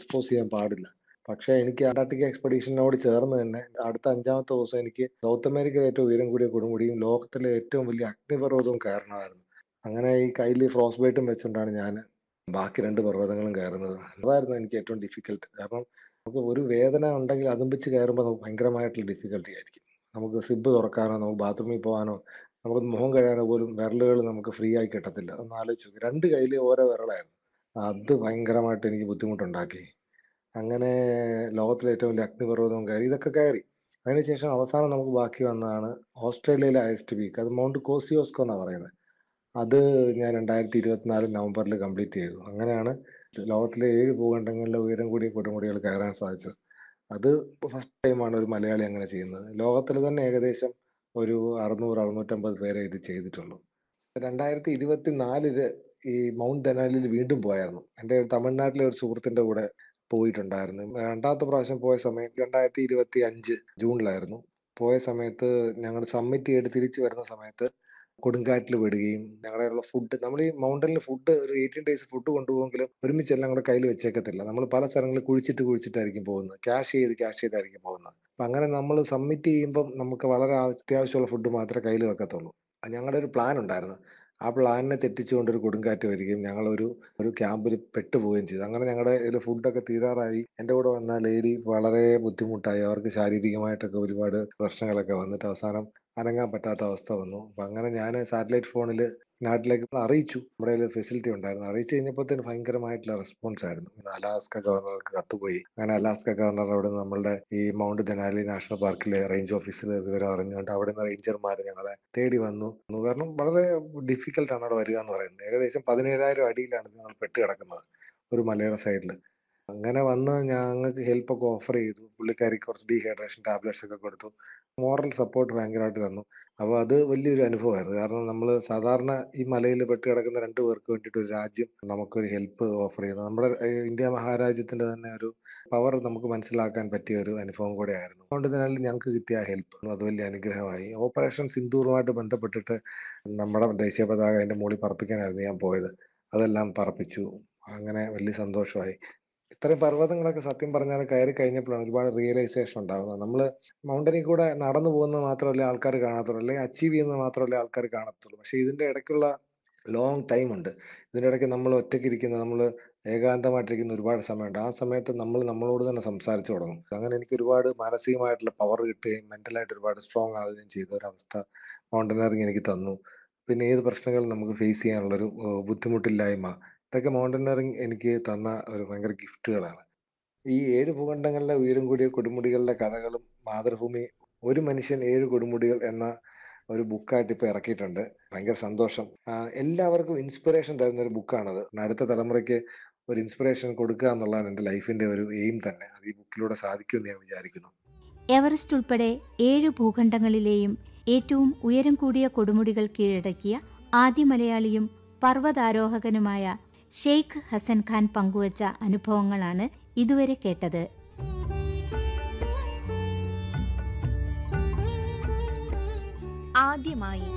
expose ചെയ്യാൻ പാടില്ല പക്ഷേ എനിക്ക് അന്റാർട്ടിക്ക എക്സ്പെഡീഷനോട് ചേർന്ന് തന്നെ അടുത്ത അഞ്ചാമത്തെ ദിവസം എനിക്ക് സൗത്ത് അമേരിക്കയിലെ ഏറ്റവും ഉയരം കൂടിയ കൊടുമുടിയും ലോകത്തിലെ ഏറ്റവും വലിയ അഗ്നിപർവ്വതവും കയറണമായിരുന്നു അങ്ങനെ ഈ കയ്യിൽ ഫ്രോസ്റ്റ് ബൈറ്റും വെച്ചുകൊണ്ടാണ് ഞാൻ ബാക്കി രണ്ട് പർവ്വതങ്ങളും കയറുന്നത് അതായിരുന്നു എനിക്ക് ഏറ്റവും ഡിഫിക്കൽട്ട് കാരണം നമുക്ക് ഒരു വേദന ഉണ്ടെങ്കിൽ അതും വെച്ച് കയറുമ്പോൾ നമുക്ക് ഭയങ്കരമായിട്ടുള്ള ഡിഫിക്കൽട്ടി ആയിരിക്കും നമുക്ക് സിബ് തുറക്കാനോ നമുക്ക് ബാത്റൂമിൽ പോകാനോ നമുക്ക് മുഖം കഴുകാനോ പോലും വിരലുകൾ നമുക്ക് ഫ്രീ ആയി കിട്ടത്തില്ല ഒന്ന് ആലോചിച്ച് നോക്ക് രണ്ട് കയ്യിൽ ഓരോ വിരലായിരുന്നു അത് ഭയങ്കരമായിട്ട് എനിക്ക് ബുദ്ധിമുട്ടുണ്ടാക്കി അങ്ങനെ ലോകത്തിലെ ഏറ്റവും വലിയ അഗ്നിപർവ്വതവും കയറി ഇതൊക്കെ കയറി അതിനുശേഷം അവസാനം നമുക്ക് ബാക്കി വന്നതാണ് ഓസ്ട്രേലിയയിലെ ഹയസ്റ്റ് പീക്ക് അത് മൗണ്ട് കോസിയോസ്കോ എന്നാണ് പറയുന്നത് അത് ഞാൻ രണ്ടായിരത്തി ഇരുപത്തിനാല് നവംബറിൽ കംപ്ലീറ്റ് ചെയ്തു അങ്ങനെയാണ് ലോകത്തിലെ ഏഴ് ഭൂഖണ്ഡങ്ങളിലെ ഉയരം കൂടിയ കൊടുമുടികൾ കയറാൻ സാധിച്ചത് അത് ഫസ്റ്റ് ടൈമാണ് ഒരു മലയാളി അങ്ങനെ ചെയ്യുന്നത് ലോകത്തിൽ തന്നെ ഏകദേശം ഒരു അറുന്നൂറ് അറുന്നൂറ്റമ്പത് പേരെ ഇത് ചെയ്തിട്ടുള്ളൂ രണ്ടായിരത്തി ഇരുപത്തി നാലില് ഈ മൗണ്ട് ദനാലിൽ വീണ്ടും പോയായിരുന്നു എൻ്റെ തമിഴ്നാട്ടിലെ ഒരു സുഹൃത്തിന്റെ കൂടെ പോയിട്ടുണ്ടായിരുന്നു രണ്ടാമത്തെ പ്രാവശ്യം പോയ സമയം രണ്ടായിരത്തി ഇരുപത്തി അഞ്ച് ജൂണിലായിരുന്നു പോയ സമയത്ത് ഞങ്ങൾ സബ്മിറ്റ് ചെയ്ത് തിരിച്ചു വരുന്ന സമയത്ത് കൊടുങ്കാറ്റിൽ വിടുകയും ഞങ്ങളുടെ ഫുഡ് നമ്മൾ ഈ മൗണ്ടനിൽ ഫുഡ് ഒരു എയ്റ്റീൻ ഡേയ്സ് ഫുഡ് കൊണ്ടുപോകുമെങ്കിലും ഒരുമിച്ച് എല്ലാം കൂടെ കയ്യിൽ വെച്ചേക്കത്തില്ല നമ്മൾ പല സ്ഥലങ്ങളിൽ കുഴിച്ചിട്ട് കുഴിച്ചിട്ടായിരിക്കും പോകുന്നത് ക്യാഷ് ചെയ്ത് ക്യാഷ് ചെയ്തായിരിക്കും പോകുന്നത് അപ്പം അങ്ങനെ നമ്മൾ സബ്മിറ്റ് ചെയ്യുമ്പം നമുക്ക് വളരെ അത്യാവശ്യമുള്ള ഫുഡ് മാത്രമേ കയ്യിൽ വെക്കത്തുള്ളൂ ഞങ്ങളുടെ ഒരു പ്ലാൻ ഉണ്ടായിരുന്നു ആ പ്ലാനിനെ തെറ്റിച്ചുകൊണ്ട് ഒരു കൊടുങ്കാറ്റ് വരികയും ഞങ്ങൾ ഒരു ഒരു ക്യാമ്പിൽ പെട്ടുപോവുകയും ചെയ്തു അങ്ങനെ ഞങ്ങളുടെ ഇതിൽ ഫുഡൊക്കെ തീരാറായി എൻ്റെ കൂടെ വന്ന ലേഡി വളരെ ബുദ്ധിമുട്ടായി അവർക്ക് ശാരീരികമായിട്ടൊക്കെ ഒരുപാട് പ്രശ്നങ്ങളൊക്കെ വന്നിട്ട് അവസാനം അനങ്ങാൻ പറ്റാത്ത അവസ്ഥ വന്നു അപ്പം അങ്ങനെ ഞാൻ സാറ്റലൈറ്റ് ഫോണിൽ നാട്ടിലേക്ക് അറിയിച്ചു നമ്മുടെ കയ്യിൽ ഫെസിലിറ്റി ഉണ്ടായിരുന്നു അറിയിച്ചു കഴിഞ്ഞപ്പോഴത്തേന് ഭയങ്കരമായിട്ടുള്ള റെസ്പോൺസ് ആയിരുന്നു അലാസ്ക ഗവർണർക്ക് കത്തുപോയി അങ്ങനെ അലാസ്ക ഗവർണർ അവിടെ നമ്മളുടെ ഈ മൗണ്ട് ദനാലി നാഷണൽ പാർക്കിലെ റേഞ്ച് ഓഫീസിൽ വിവരം അറിഞ്ഞുകൊണ്ട് അവിടെ നിന്ന് റേഞ്ചർമാർ ഞങ്ങളെ തേടി വന്നു കാരണം വളരെ ഡിഫിക്കൽട്ട് ആണ് അവിടെ വരിക എന്ന് പറയുന്നത് ഏകദേശം പതിനേഴായിരം അടിയിലാണ് ഞങ്ങൾ പെട്ട് കിടക്കുന്നത് ഒരു മലയുടെ സൈഡിൽ അങ്ങനെ വന്ന് ഞങ്ങൾക്ക് ഹെൽപ്പ് ഒക്കെ ഓഫർ ചെയ്തു പുള്ളിക്കാരിക്ക് കുറച്ച് ഡീഹൈഡ്രേഷൻ ടാബ്ലറ്റ്സ് ഒക്കെ കൊടുത്തു മോറൽ സപ്പോർട്ട് ഭയങ്കരമായിട്ട് തന്നു അപ്പോൾ അത് വലിയൊരു അനുഭവമായിരുന്നു കാരണം നമ്മൾ സാധാരണ ഈ മലയിൽ പെട്ട് കിടക്കുന്ന രണ്ട് പേർക്ക് വേണ്ടിയിട്ട് ഒരു രാജ്യം നമുക്കൊരു ഹെൽപ്പ് ഓഫർ ചെയ്യുന്നു നമ്മുടെ ഇന്ത്യ മഹാരാജ്യത്തിന്റെ തന്നെ ഒരു പവർ നമുക്ക് മനസ്സിലാക്കാൻ പറ്റിയ ഒരു അനുഭവം കൂടെ ആയിരുന്നു അതുകൊണ്ട് തന്നെ ഞങ്ങൾക്ക് കിട്ടിയ ഹെൽപ്പ് അത് വലിയ അനുഗ്രഹമായി ഓപ്പറേഷൻ സിന്ദൂറുമായിട്ട് ബന്ധപ്പെട്ടിട്ട് നമ്മുടെ ദേശീയ പതാക അതിന്റെ മുകളിൽ പറപ്പിക്കാനായിരുന്നു ഞാൻ പോയത് അതെല്ലാം പറപ്പിച്ചു അങ്ങനെ വലിയ സന്തോഷമായി ഇത്രയും പർവ്വതങ്ങളൊക്കെ സത്യം പറഞ്ഞാൽ കയറി കഴിഞ്ഞപ്പോഴാണ് ഒരുപാട് റിയലൈസേഷൻ ഉണ്ടാകുന്നത് നമ്മൾ മൗണ്ടനിൽ കൂടെ നടന്നു പോകുന്നത് മാത്രമല്ല ആൾക്കാർ കാണത്തുള്ളൂ അല്ലെങ്കിൽ അച്ചീവ് ചെയ്യുന്നത് മാത്രമല്ല ആൾക്കാർ കാണത്തുള്ളൂ പക്ഷെ ഇതിന്റെ ഇടയ്ക്കുള്ള ലോങ് ടൈം ഉണ്ട് ഇതിന്റെ ഇടയ്ക്ക് നമ്മൾ ഒറ്റയ്ക്ക് ഇരിക്കുന്ന നമ്മൾ ഏകാന്തമായിട്ടിരിക്കുന്ന ഒരുപാട് സമയമുണ്ട് ആ സമയത്ത് നമ്മൾ നമ്മളോട് തന്നെ സംസാരിച്ചു തുടങ്ങും അങ്ങനെ എനിക്ക് ഒരുപാട് മാനസികമായിട്ടുള്ള പവർ കിട്ടുകയും മെന്റലായിട്ട് ഒരുപാട് സ്ട്രോങ് ആവുകയും ചെയ്ത ഒരു അവസ്ഥ മൗണ്ടനറിങ് എനിക്ക് തന്നു പിന്നെ ഏത് പ്രശ്നങ്ങളും നമുക്ക് ഫേസ് ചെയ്യാനുള്ളൊരു ബുദ്ധിമുട്ടില്ലായ്മ ഇതൊക്കെ മൗണ്ടനറിങ് എനിക്ക് തന്ന ഒരു ഭയങ്കര ഗിഫ്റ്റുകളാണ് ഈ ഏഴ് ഭൂഖണ്ഡങ്ങളിലെ ഉയരം കൂടിയ കൊടുമുടികളുടെ കഥകളും മാതൃഭൂമി ഒരു മനുഷ്യൻ ഏഴ് കൊടുമുടികൾ എന്ന ഒരു ബുക്കായിട്ട് ഇപ്പൊ ഇറക്കിയിട്ടുണ്ട് ഭയങ്കര സന്തോഷം എല്ലാവർക്കും ഇൻസ്പിറേഷൻ തരുന്ന ഒരു ബുക്കാണത് അടുത്ത തലമുറയ്ക്ക് ഒരു ഇൻസ്പിറേഷൻ കൊടുക്കുക എന്നുള്ളതാണ് എൻ്റെ ലൈഫിന്റെ ഒരു എയിം തന്നെ അത് ഈ ബുക്കിലൂടെ സാധിക്കുമെന്ന് ഞാൻ വിചാരിക്കുന്നു എവറസ്റ്റ് ഉൾപ്പെടെ ഏഴ് ഭൂഖണ്ഡങ്ങളിലെയും ഏറ്റവും ഉയരം കൂടിയ കൊടുമുടികൾ കീഴടക്കിയ ആദ്യ മലയാളിയും പർവ്വതാരോഹകനുമായ ഷെയ്ഖ് ഹസൻ ഖാൻ പങ്കുവച്ച അനുഭവങ്ങളാണ് ഇതുവരെ കേട്ടത് ആദ്യമായി